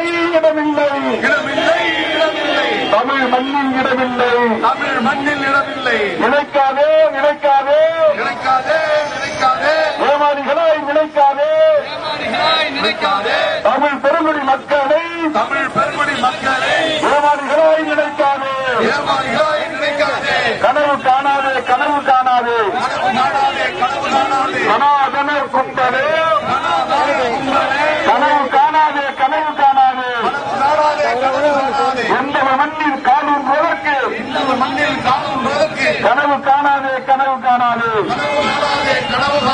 இடமில்லை இடமில்லை இடமில்லை தமிழ் மண்ணில் இடமில்லை தமிழ் மண்ணில் இடமில்லை நினைக்காதே நினைக்காதே நினைக்காதே நினைக்காதே ஏமாளிகளாய் நினைக்காதே ஏமாளிகளாய் நினைக்காதே தமிழ் பெருங்குடி மக்களை தமிழ் பெருங்குடி மக்களை ஏமாளிகளாய் நினைக்காதே ஏமாளிகளாய் நினைக்காதே கனவு காணாதே கனவு காணாதே கனவு நாடாதே கனவு நாடாதே சனாதன கும்பலே நாடாதே உங்களே கனவு காணாதே கனவு காணாதே கனவு நாடாதே கனவு நாடாதே எந்த மண்ணில் காணும் போதற்கு இந்த மண்ணில் காணும் போதற்கு கனவு காணாதே கனவு காணாதே கனவு நாடாதே கனவு